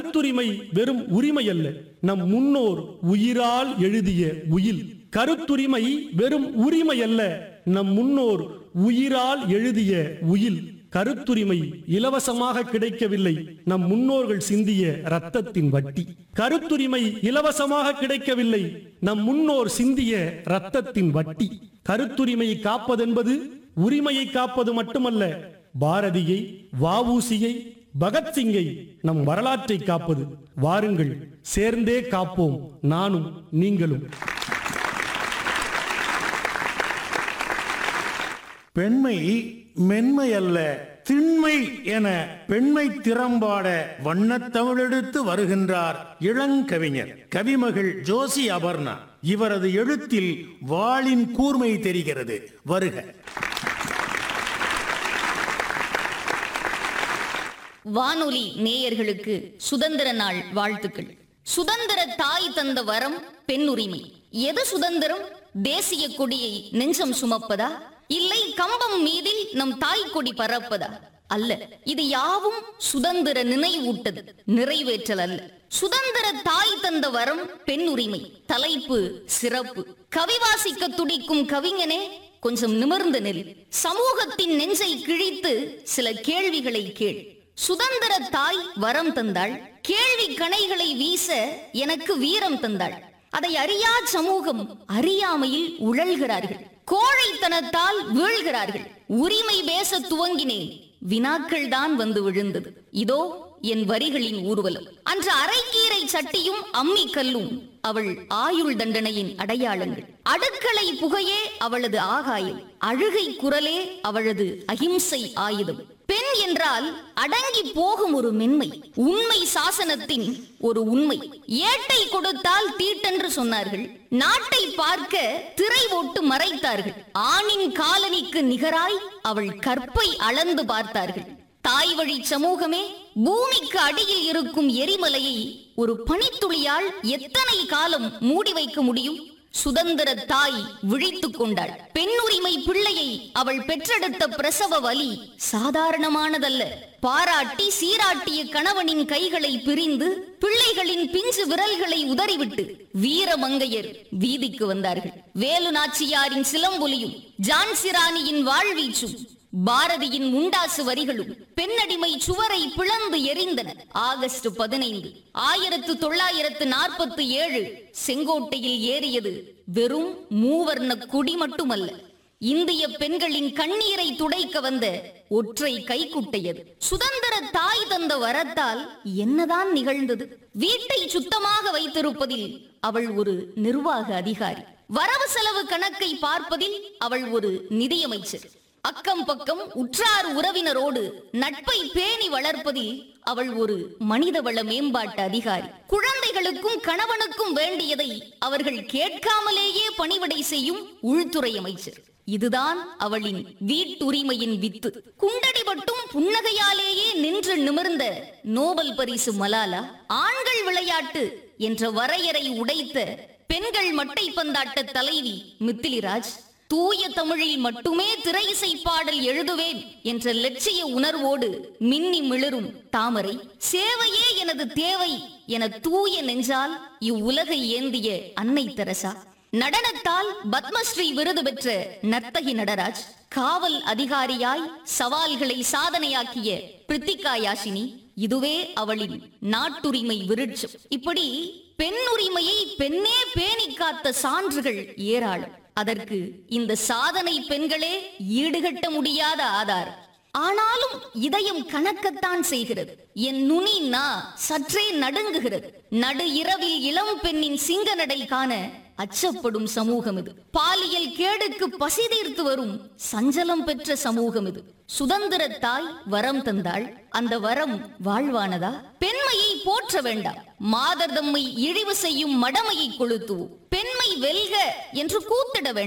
கருத்துரிமை வெறும் உரிமை அல்ல நம் முன்னோர் உயிரால் எழுதிய உயில் கருத்துரிமை வெறும் உரிமை அல்ல நம் முன்னோர் உயிரால் எழுதிய உயில் கருத்துரிமை இலவசமாக கிடைக்கவில்லை நம் முன்னோர்கள் சிந்திய ரத்தத்தின் வட்டி கருத்துரிமை இலவசமாக கிடைக்கவில்லை நம் முன்னோர் சிந்திய ரத்தத்தின் வட்டி கருத்துரிமையை காப்பதென்பது உரிமையை காப்பது மட்டுமல்ல பாரதியை வாவூசியை பகத்சிங்கை நம் வரலாற்றை காப்பது வாருங்கள் சேர்ந்தே காப்போம் நானும் நீங்களும் பெண்மை மென்மை அல்ல திண்மை என பெண்மை திறம்பாட வண்ணத்தமிழெடுத்து வருகின்றார் இளங்கவிஞர் கவிமகள் ஜோசி அபர்ணா இவரது எழுத்தில் வாளின் கூர்மை தெரிகிறது வருக வானொலி நேயர்களுக்கு சுதந்திர நாள் வாழ்த்துக்கள் சுதந்திர தாய் தந்த வரம் பெண் உரிமை எது சுதந்திரம் தேசிய கொடியை நெஞ்சம் சுமப்பதா இல்லை கம்பம் மீதில் நம் தாய் கொடி பறப்பதா அல்ல இது யாவும் சுதந்திர நினைவூட்டது நிறைவேற்றல் அல்ல சுதந்திர தாய் தந்த வரம் பெண் உரிமை தலைப்பு சிறப்பு கவிவாசிக்க துடிக்கும் கவிஞனே கொஞ்சம் நிமிர்ந்து நில் சமூகத்தின் நெஞ்சை கிழித்து சில கேள்விகளை கேள் சுதந்திர தாய் வரம் தந்தாள் கேள்வி கணைகளை வீச எனக்கு வீரம் தந்தாள் அதை அறியா சமூகம் அறியாமையில் உழல்கிறார்கள் கோழைத்தனத்தால் வீழ்கிறார்கள் உரிமை பேச துவங்கினேன் வினாக்கள் தான் வந்து விழுந்தது இதோ என் வரிகளின் ஊர்வலம் அன்று அரைக்கீரை சட்டியும் அம்மி கல்லும் அவள் ஆயுள் தண்டனையின் அடையாளங்கள் அடுக்களை புகையே அவளது ஆகாயம் அழுகை குரலே அவளது அகிம்சை ஆயுதம் பெண் என்றால் அடங்கி போகும் ஒரு மென்மை உண்மை சாசனத்தின் ஒரு உண்மை ஏட்டை கொடுத்தால் தீட்டென்று சொன்னார்கள் நாட்டை பார்க்க திரை ஓட்டு மறைத்தார்கள் ஆணின் காலனிக்கு நிகராய் அவள் கற்பை அளந்து பார்த்தார்கள் தாய் வழி சமூகமே பூமிக்கு அடியில் இருக்கும் எரிமலையை ஒரு பனித்துளியால் எத்தனை காலம் மூடி வைக்க முடியும் சுதந்திர தாய் விழித்துக் கொண்டாள் பெண்ணுரிமை பிள்ளையை அவள் பெற்றெடுத்த பிரசவ வலி சாதாரணமானதல்ல பாராட்டி சீராட்டிய கணவனின் கைகளை பிரிந்து பிள்ளைகளின் பிஞ்சு விரல்களை உதறிவிட்டு வீரமங்கையர் வீதிக்கு வந்தார்கள் வேலு நாச்சியாரின் சிலம்பொலியும் ஜான்சிராணியின் வாழ்வீச்சும் பாரதியின் முண்டாசு வரிகளும் பெண்ணடிமை சுவரை பிளந்து எரிந்தன ஆகஸ்ட் பதினைந்து ஆயிரத்து தொள்ளாயிரத்து நாற்பத்தி ஏழு செங்கோட்டையில் ஏறியது வெறும் மூவர்ண கொடி மட்டுமல்ல இந்திய பெண்களின் கண்ணீரை துடைக்க வந்த ஒற்றை கைக்குட்டையது சுதந்திர தாய் தந்த வரத்தால் என்னதான் நிகழ்ந்தது வீட்டை சுத்தமாக வைத்திருப்பதில் அவள் ஒரு நிர்வாக அதிகாரி வரவு செலவு கணக்கை பார்ப்பதில் அவள் ஒரு நிதியமைச்சர் அக்கம் பக்கம் உற்றார் உறவினரோடு நட்பை பேணி வளர்ப்பதில் அவள் ஒரு மனிதவள மேம்பாட்டு அதிகாரி குழந்தைகளுக்கும் கணவனுக்கும் வேண்டியதை அவர்கள் கேட்காமலேயே பணிவிடை செய்யும் உள்துறை அமைச்சர் இதுதான் அவளின் வீட்டுரிமையின் வித்து குண்டடிபட்டும் புன்னகையாலேயே நின்று நிமிர்ந்த நோபல் பரிசு மலாலா ஆண்கள் விளையாட்டு என்ற வரையறை உடைத்த பெண்கள் மட்டை பந்தாட்ட தலைவி மித்திலிராஜ் தூய தமிழில் மட்டுமே திரை இசை பாடல் எழுதுவேன் என்ற லட்சிய உணர்வோடு மின்னி மிளரும் தாமரை சேவையே எனது தேவை என தூய நெஞ்சால் இவ்வுலகை ஏந்திய அன்னை தெரசா நடனத்தால் பத்மஸ்ரீ விருது பெற்ற நர்த்தகி நடராஜ் காவல் அதிகாரியாய் சவால்களை சாதனையாக்கிய பிரித்திகா யாஷினி இதுவே அவளின் நாட்டுரிமை விருட்சம் இப்படி பெண்ணுரிமையை பெண்ணே பேணி காத்த சான்றுகள் ஏராளம் அதற்கு இந்த சாதனை பெண்களே ஈடுகட்ட முடியாத ஆதாரம் ஆனாலும் இதயம் கணக்கத்தான் செய்கிறது என் நுனி நா சற்றே நடுங்குகிறது நடு இரவில் இளம் பெண்ணின் சிங்க நடை காண அச்சப்படும் சமூகம் இது பாலியல் கேடுக்கு பசி தீர்த்து வரும் சஞ்சலம் பெற்ற சமூகம் இது சுதந்திர தாய் வரம் தந்தாள் அந்த வரம் வாழ்வானதா பெண்மையை போற்ற வேண்டாம் மாதர் தம்மை இழிவு செய்யும் மடமையை கொளுத்துவோம் பெண்மை வெல்க என்று கூத்திட வேண்டாம்